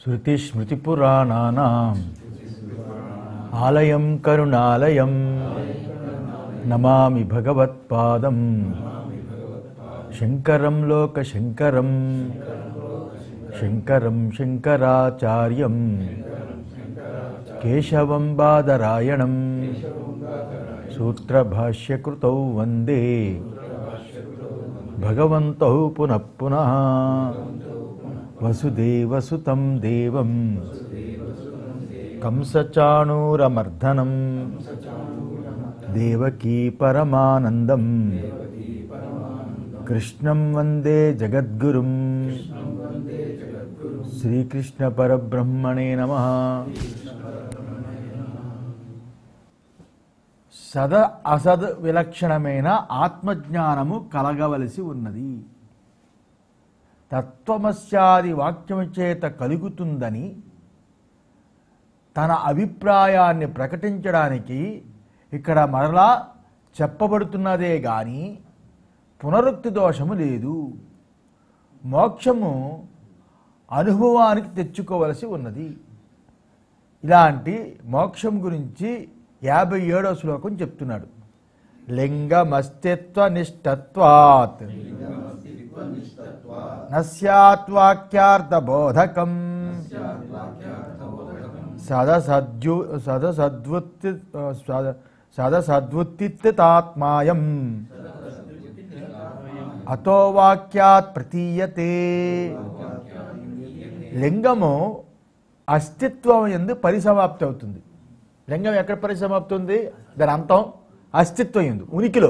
శృతిస్మృతిపురాణానాం ఆలయం కరుణాలయం నమామి భగవత్పాదం శంకరం లోకశంకరం శంకరం శంకరాచార్యం కేశవం బాదరాయణం సూత్రభాష్యకృతౌ వందే భగవంతౌ పునః పునః వసుదేవసుతం దేవం కంసచాణూరమర్దనం దేవకీ పరమానందం కృష్ణం వందే జగద్గురుం శ్రీకృష్ణ పరబ్రహ్మణే నమ సద అసద్ విలక్షణమైన ఆత్మజ్ఞానము కలగవలసి ఉన్నది తత్వమస్యాది వాక్యము చేత కలుగుతుందని తన అభిప్రాయాన్ని ప్రకటించడానికి ఇక్కడ మరలా చెప్పబడుతున్నదే గాని పునరుక్తి దోషము లేదు మోక్షము అనుభవానికి తెచ్చుకోవలసి ఉన్నది ఇలాంటి మోక్షం గురించి యాభై ఏడో శ్లోకం చెప్తున్నాడు లింగమస్తిత్వ నిష్టత్వాత్ నస్యాత్వాక్యార్థ బోధకం సదసద్యు సదసద్వృత్తి సద సదసద్వృత్తిత్తాత్మాయం అతో వాక్యాత్ ప్రతీయతే లింగము అస్తిత్వం ఎందు పరిసమాప్తి అవుతుంది లింగం ఎక్కడ పరిసమాప్తి ఉంది దాని అంతం అస్తిత్వం ఎందు ఉనికిలో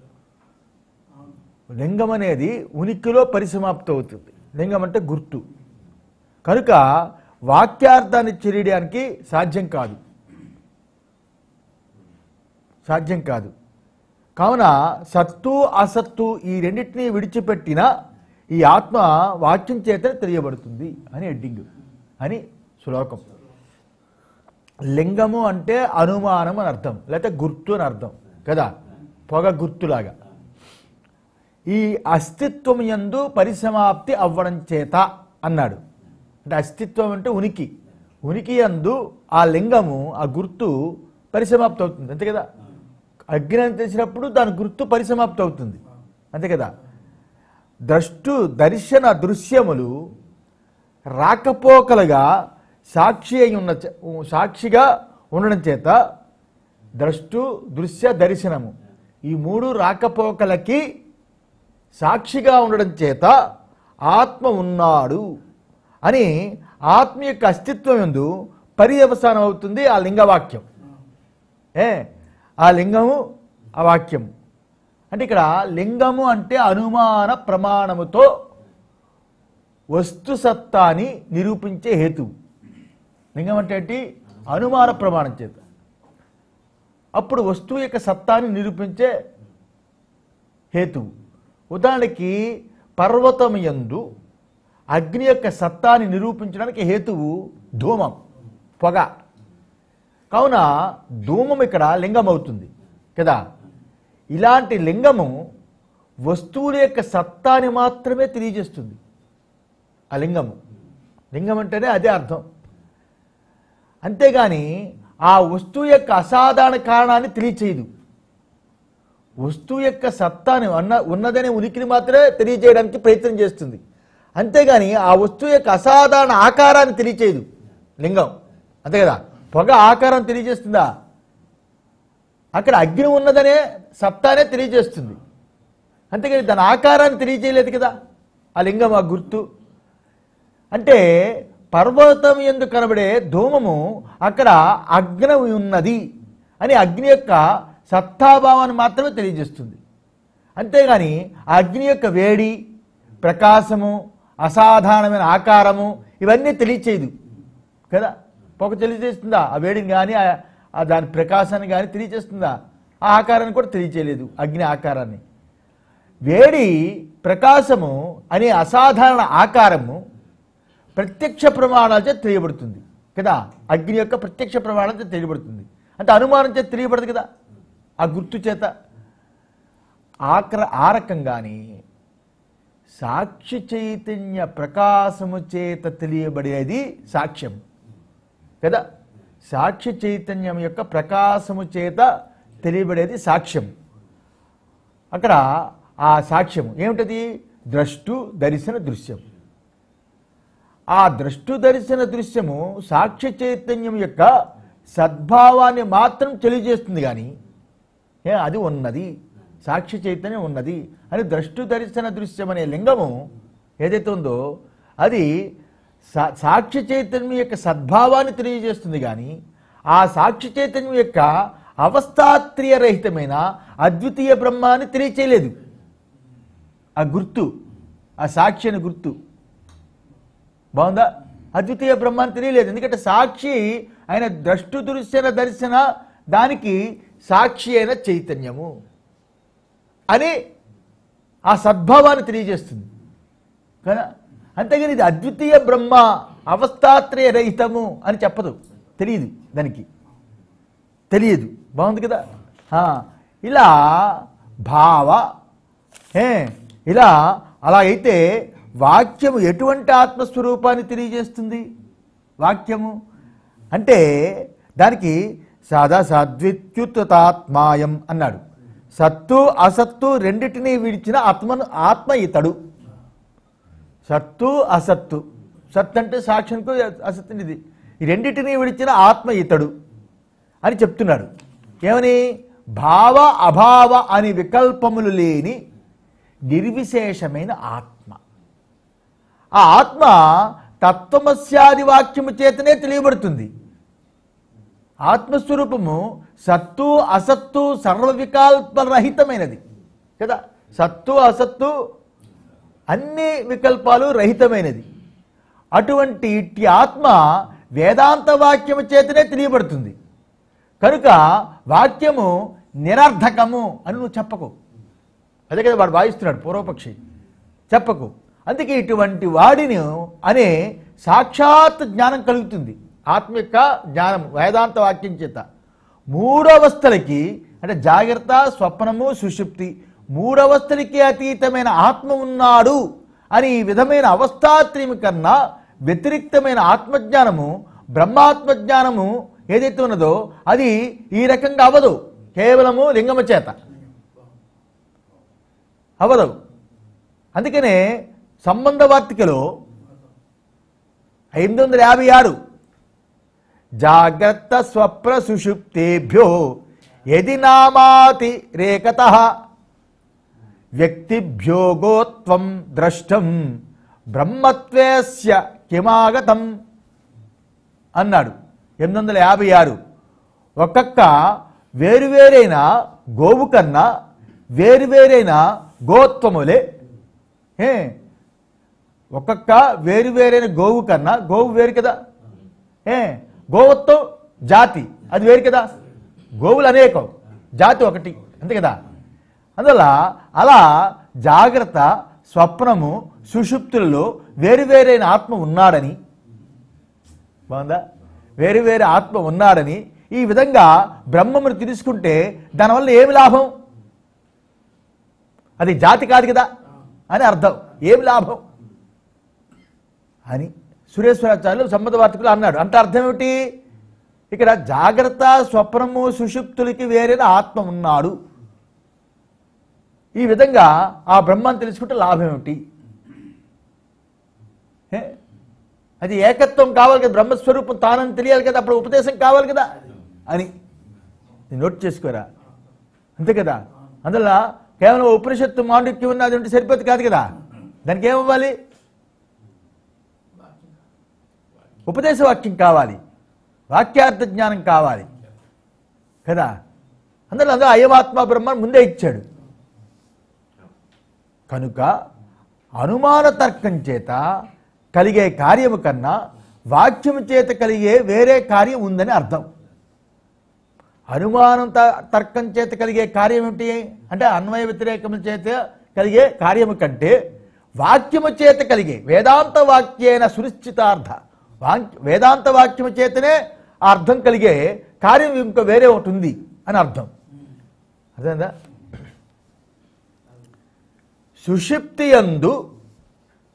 లింగం అనేది ఉనికిలో పరిసమాప్తి అవుతుంది లింగం అంటే గుర్తు కనుక వాక్యార్థాన్ని చెరియడానికి సాధ్యం కాదు సాధ్యం కాదు కావున సత్తు అసత్తు ఈ రెండింటినీ విడిచిపెట్టిన ఈ ఆత్మ వాక్యం చేత తెలియబడుతుంది అని ఎడ్డింగ్ అని శ్లోకం లింగము అంటే అనుమానం అని అర్థం లేకపోతే గుర్తు అని అర్థం కదా పొగ గుర్తులాగా ఈ అస్తిత్వం యందు పరిసమాప్తి అవ్వడం చేత అన్నాడు అంటే అస్తిత్వం అంటే ఉనికి ఉనికి యందు ఆ లింగము ఆ గుర్తు పరిసమాప్తి అవుతుంది అంతే కదా అగ్ని అని తెలిసినప్పుడు దాని గుర్తు పరిసమాప్తి అవుతుంది అంతే కదా ద్రష్టు దర్శన దృశ్యములు రాకపోకలుగా సాక్షి అయి ఉన్న చే- సాక్షిగా ఉండడం చేత ద్రష్టు దృశ్య దర్శనము ఈ మూడు రాకపోకలకి సాక్షిగా ఉండడం చేత ఆత్మ ఉన్నాడు అని ఆత్మ యొక్క అస్తిత్వం ఎందు పర్యవసానం అవుతుంది ఆ లింగవాక్యం ఏ ఆ లింగము ఆ వాక్యం అంటే ఇక్కడ లింగము అంటే అనుమాన ప్రమాణముతో వస్తు సత్తాని నిరూపించే హేతువు లింగం అంటే ఏంటి అనుమాన ప్రమాణం చేత అప్పుడు వస్తువు యొక్క సత్తాని నిరూపించే హేతువు ఉదాహరణకి పర్వతం యందు అగ్ని యొక్క సత్తాని నిరూపించడానికి హేతువు ధూమం పొగ కావున ధూమం ఇక్కడ లింగం అవుతుంది కదా ఇలాంటి లింగము వస్తువుల యొక్క సత్తాని మాత్రమే తెలియజేస్తుంది ఆ లింగము లింగం అంటేనే అదే అర్థం అంతేగాని ఆ వస్తువు యొక్క అసాధారణ కారణాన్ని తెలియచేయదు వస్తువు యొక్క సత్తాని ఉన్న ఉన్నదనే ఉనికిని మాత్రమే తెలియజేయడానికి ప్రయత్నం చేస్తుంది అంతేగాని ఆ వస్తువు యొక్క అసాధారణ ఆకారాన్ని తెలియచేయదు లింగం అంతే కదా పొగ ఆకారం తెలియజేస్తుందా అక్కడ అగ్ని ఉన్నదనే సత్తానే తెలియజేస్తుంది అంతేగాని దాని ఆకారాన్ని తెలియజేయలేదు కదా ఆ లింగం ఆ గుర్తు అంటే పర్వతం ఎందు కనబడే ధూమము అక్కడ అగ్ని ఉన్నది అని అగ్ని యొక్క సత్తాభావాన్ని మాత్రమే తెలియజేస్తుంది అంతేగాని ఆ అగ్ని యొక్క వేడి ప్రకాశము అసాధారణమైన ఆకారము ఇవన్నీ తెలియచేయదు కదా పొగ తెలియజేస్తుందా ఆ వేడిని కానీ ఆ- ఆ దాని ప్రకాశాన్ని కానీ తెలియజేస్తుందా ఆ ఆకారాన్ని కూడా తెలియచేయలేదు అగ్ని ఆకారాన్ని వేడి ప్రకాశము అనే అసాధారణ ఆకారము ప్రత్యక్ష ప్రమాణాల చేత తెలియబడుతుంది కదా అగ్ని యొక్క ప్రత్యక్ష ప్రమాణం చేత తెలియబడుతుంది అంటే అనుమానం చేత తెలియబడదు కదా ఆ గుర్తు చేత ఆక్ర ఆ రకంగాని సాక్షి చైతన్య ప్రకాశము చేత తెలియబడేది సాక్ష్యం కదా సాక్షి చైతన్యం యొక్క ప్రకాశము చేత తెలియబడేది సాక్ష్యం అక్కడ ఆ సాక్ష్యము ఏమిటది ద్రష్టు దర్శన దృశ్యం ఆ ద్రష్టు దర్శన దృశ్యము సాక్ష్య చైతన్యం యొక్క సద్భావాన్ని మాత్రం తెలియజేస్తుంది కానీ ఏ అది ఉన్నది సాక్షి చైతన్యం ఉన్నది అని ద్రష్టు దర్శన దృశ్యం అనే లింగము ఏదైతే ఉందో అది సా సాక్షి చైతన్యం యొక్క సద్భావాన్ని తెలియజేస్తుంది కానీ ఆ సాక్షి చైతన్యం యొక్క అవస్థాత్రియ రహితమైన అద్వితీయ బ్రహ్మాన్ని తెలియచేయలేదు ఆ గుర్తు ఆ సాక్షి అని గుర్తు బాగుందా అద్వితీయ బ్రహ్మాన్ని తెలియలేదు ఎందుకంటే సాక్షి ఆయన ద్రష్టు దృశ్యన దర్శన దానికి సాక్షి అయిన చైతన్యము అని ఆ సద్భావాన్ని తెలియజేస్తుంది కదా అంతేగాని ఇది అద్వితీయ బ్రహ్మ అవస్థాత్రయ రహితము అని చెప్పదు తెలియదు దానికి తెలియదు బాగుంది కదా ఆ, ఇలా భావ ఏ ఇలా అలా అయితే వాక్యము ఎటువంటి ఆత్మస్వరూపాన్ని తెలియజేస్తుంది వాక్యము అంటే దానికి సాదా సద్విద్యుతాత్మాయం అన్నాడు సత్తు అసత్తు రెండిటిని విడిచిన ఆత్మను ఆత్మ ఇతడు సత్తు అసత్తు సత్ అంటే సాక్షికు అసత్ ఇది ఈ రెండిటిని విడిచిన ఆత్మ ఇతడు అని చెప్తున్నాడు ఏమని భావ అభావ అని వికల్పములు లేని నిర్విశేషమైన ఆత్మ ఆ ఆత్మ తత్వమస్యాది వాక్యము చేతనే తెలియబడుతుంది ఆత్మస్వరూపము సత్తు అసత్తు సర్వ వికల్పరహితమైనది కదా సత్తు అసత్తు అన్ని వికల్పాలు రహితమైనది అటువంటి ఇట్టి ఆత్మ వేదాంత వాక్యము చేతనే తెలియబడుతుంది కనుక వాక్యము నిరర్ధకము అని నువ్వు చెప్పకు అదే కదా వాడు భావిస్తున్నాడు పూర్వపక్షి చెప్పకు అందుకే ఇటువంటి వాడిని అనే సాక్షాత్ జ్ఞానం కలుగుతుంది ఆత్మ యొక్క జ్ఞానం వేదాంత వాక్యం చేత మూడవస్థలకి అంటే జాగ్రత్త స్వప్నము సుషుప్తి మూడవస్థలకి అతీతమైన ఆత్మ ఉన్నాడు అని ఈ విధమైన అవస్థాత్రయం కన్నా వ్యతిరిక్తమైన ఆత్మజ్ఞానము బ్రహ్మాత్మజ్ఞానము ఏదైతే ఉన్నదో అది ఈ రకంగా అవ్వదు కేవలము లింగము చేత అవ్వదు అందుకనే సంబంధ వార్తికలో ఐదు వందల యాభై ఆరు జాగ్రత్త స్వప్న సుషుప్తేభ్యో యది నామాతి రేకత వ్యక్తిభ్యోగోత్వం ద్రష్టం బ్రహ్మత్వేస్య కిమాగతం అన్నాడు ఎనిమిది వందల యాభై ఆరు ఒక్కొక్క వేరువేరైన గోవు కన్నా వేరువేరైన గోత్వములే ఏ ఒక్కొక్క వేరువేరైన గోవు కన్నా గోవు వేరు కదా ఏ గోవత్వం జాతి అది వేరు కదా గోవులు అనేకం జాతి ఒకటి అంతే కదా అందువల్ల అలా జాగ్రత్త స్వప్నము సుషుప్తులలో వేరువేరైన ఆత్మ ఉన్నాడని బాగుందా వేరు వేరు ఆత్మ ఉన్నాడని ఈ విధంగా బ్రహ్మమును తెలుసుకుంటే దానివల్ల ఏమి లాభం అది జాతి కాదు కదా అని అర్థం ఏమి లాభం అని సురేశ్వరాచార్యులు సంబంధ వార్తకులు అన్నాడు అంటే అర్థం ఏమిటి ఇక్కడ జాగ్రత్త స్వప్నము సుషుప్తులకి వేరైన ఆత్మ ఉన్నాడు ఈ విధంగా ఆ బ్రహ్మాన్ని తెలుసుకుంటే లాభం ఏమిటి ఏ? అది ఏకత్వం కావాలి కదా బ్రహ్మస్వరూపం తానని తెలియాలి కదా అప్పుడు ఉపదేశం కావాలి కదా అని ఇది నోట్ చేసుకోరా అంతే కదా అందువల్ల కేవలం ఉపనిషత్తు మాండిక్యం ఉన్నది ఉంటే సరిపోతుంది కాదు కదా దానికి ఏమవ్వాలి ఉపదేశ వాక్యం కావాలి వాక్యార్థ జ్ఞానం కావాలి కదా అందులో అందులో అయమాత్మ బ్రహ్మ ముందే ఇచ్చాడు కనుక అనుమాన తర్కం చేత కలిగే కార్యము కన్నా వాక్యము చేత కలిగే వేరే కార్యం ఉందని అర్థం అనుమానం త- తర్కం చేత కలిగే కార్యం ఏమిటి అంటే అన్వయ వ్యతిరేకముల చేత కలిగే కార్యము కంటే వాక్యము చేత కలిగే వేదాంత వాక్యేన సునిశ్చితార్థ వాక్ వేదాంత వాక్యము చేతనే ఆ అర్థం కలిగే కార్యం ఇంకా వేరే ఒకటి ఉంది అని అర్థం అర్థమైందా సుషిప్తి యందు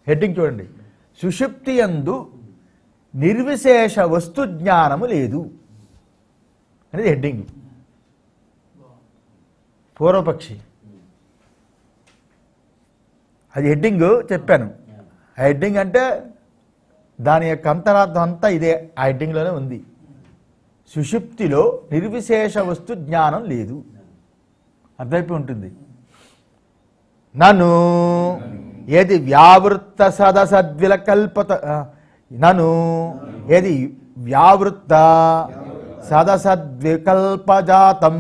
హెడ్డింగ్ చూడండి సుషుప్తి యందు నిర్విశేష వస్తు జ్ఞానము లేదు అనేది హెడ్డింగ్ పూర్వపక్షి అది హెడ్డింగ్ చెప్పాను ఆ హెడ్డింగ్ అంటే దాని యొక్క అంతరార్థం అంతా ఇదే ఆ హెడ్డింగ్లోనే ఉంది సుషుప్తిలో నిర్విశేష వస్తు జ్ఞానం లేదు అర్థమైపోయి ఉంటుంది నన్ను ఏది వ్యావృత్త సదసద్విలకల్పత ఆ, నన్ను ఏది వ్యావృత్త సదసద్వికల్పజాతం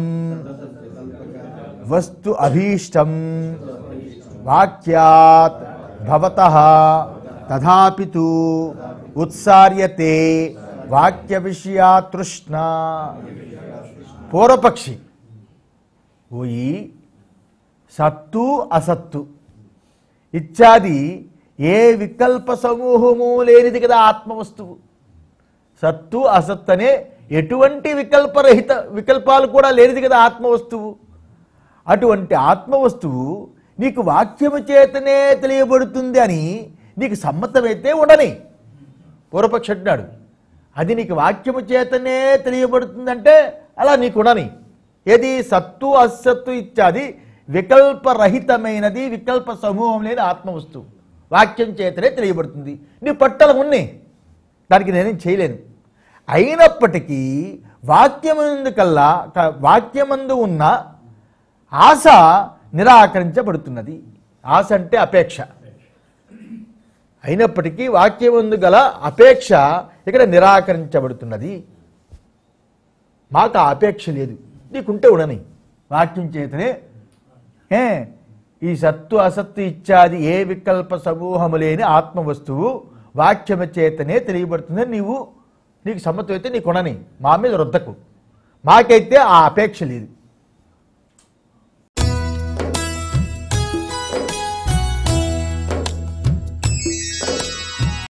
వస్తు అభీష్టం వాక్యాత్ భవత తథాపి తు ఉత్సార్యతే వాక్య విషయా తృష్ణ పూర్వపక్షి ఓయి సత్తు అసత్తు ఇత్యాది ఏ వికల్ప సమూహము లేనిది కదా ఆత్మవస్తువు సత్తు అసత్ అనే ఎటువంటి వికల్పరహిత వికల్పాలు కూడా లేనిది కదా ఆత్మవస్తువు అటువంటి ఆత్మవస్తువు నీకు వాక్యము చేతనే తెలియబడుతుంది అని నీకు సమ్మతమైతే ఉండని పూర్వపక్ష అంటున్నాడు అది నీకు వాక్యము చేతనే తెలియబడుతుందంటే అలా నీకు ఉండని ఏది సత్తు అసత్తు ఇత్యాది వికల్పరహితమైనది వికల్ప సమూహం లేని ఆత్మవస్తువు వాక్యం చేతనే తెలియబడుతుంది నీ పట్టలు ఉన్నాయి దానికి నేనేం చేయలేను అయినప్పటికీ వాక్యమందు కల్లా క- వాక్యమందు ఉన్న ఆశ నిరాకరించబడుతున్నది ఆశ అంటే అపేక్ష అయినప్పటికీ వాక్యమందు గల అపేక్ష ఇక్కడ నిరాకరించబడుతున్నది మాకు ఆ అపేక్ష లేదు నీకుంటే ఉండని వాక్యం చేతనే ఏ ఈ సత్తు అసత్తు ఇత్యాది ఏ వికల్ప సమూహము లేని ఆత్మవస్తువు వాక్యము చేతనే తెలియబడుతుంది నీవు నీకు సమ్మతం అయితే నీకు ఉండని మా మీద రుద్దకు మాకైతే ఆ అపేక్ష లేదు